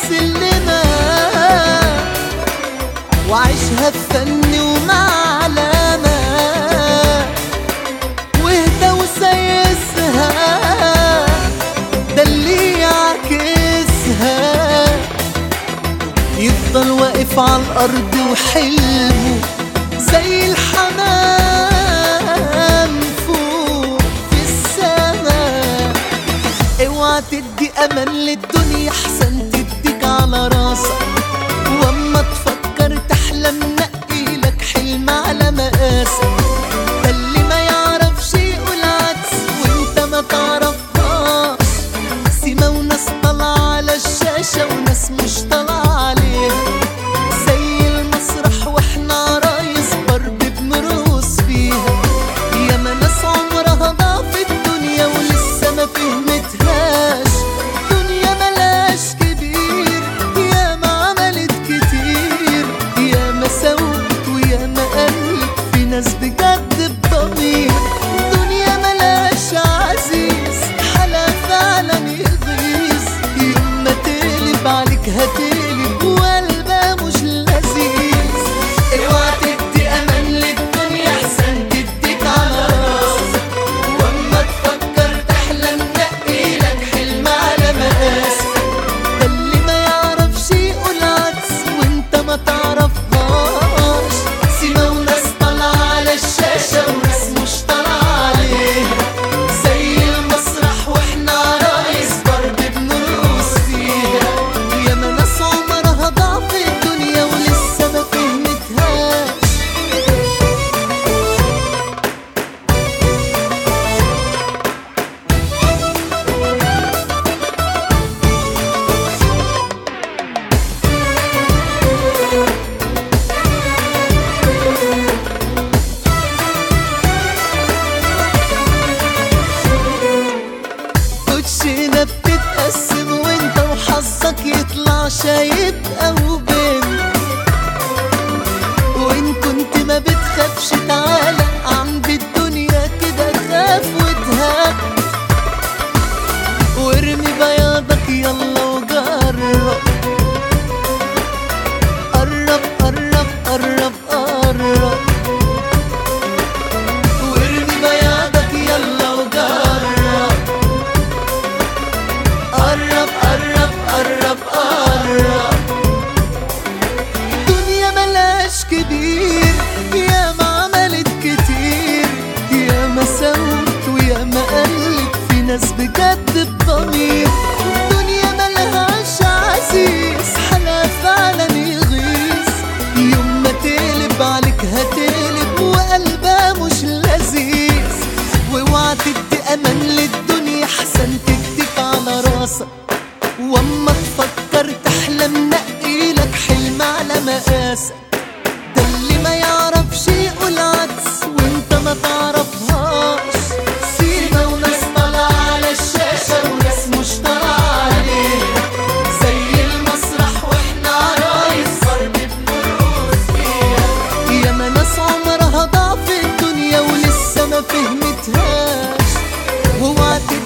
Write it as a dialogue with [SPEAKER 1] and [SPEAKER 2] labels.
[SPEAKER 1] سلمة وعيشها بفن ومعلمة واهدى وسيسها ده اللي يعكسها يفضل واقف على الأرض وحلمه زي الحمام فوق في السماء اوعى تدي امان للدنيا احسن تديك على راسك واما تفكر تحلم نقي لك حلم على مقاسك ده اللي ما يعرفش يقول عكس وانت ما تعرفهاش سيما وناس طالعة على الشاشة وناس مش طالعة عليها زي المسرح واحنا عرايس ضرب بنرقص فيها ياما ناس عمرها ضعف الدنيا ولسه ما فهمتهاش دنيا ملاش كبير ياما عملت كتير ياما سوت وياما قلت في ناس بجد بضمير دنيا ملاش عزيز حلا فعلا يغيظ يوم ما تقلب عليك هتقلب وقلبها مش لذيذ اوعى تدي امان للدنيا احسن تديك على راسك واما تفكر تحلم نقي لك حلم على مقاسك ده اللي ما يعرفش يقول عكس وانت ما تعرفهاش سيما وناس طالعة على الشاشة وناس مش طالعة عليها زي المسرح واحنا عرايس ضرب بنرقص فيها ياما ناس عمرها ضعف الدنيا ولسه ما فهمتهاش كوتشينة بتتقسم وانت وحظك يطلع شايب او بنت وان كنت ما بتخافش تعالى عند الدنيا كده خاف وتهاب وارمي بياضك يلا وجرب قرب قرب قرب قرب وارمي بياضك يلا وجرب قرب قرب قرب قرب دنيا ملاش كبير يا ما عملت كتير يا ما سوت ويا ما قلت في ناس بجد بضمير دنيا ملهاش عزيز حلا فعلا يغيظ يوم ما تقلب عليك هتقلب وقلبها مش لذيذ واوعى تدي امان للدنيا احسن تكتب على راسك واما تفكر تحلم نقي لك حلم على مقاسك ده اللي ما يعرفش يقول عكس وانت ما تعرفهاش سيما وناس طالعة على الشاشة وناس مش طالعة عليها زي المسرح واحنا عرايس ضرب بنرقص فيها ياما ناس عمرها ضعف الدنيا ولسه ما فهمتهاش اوعى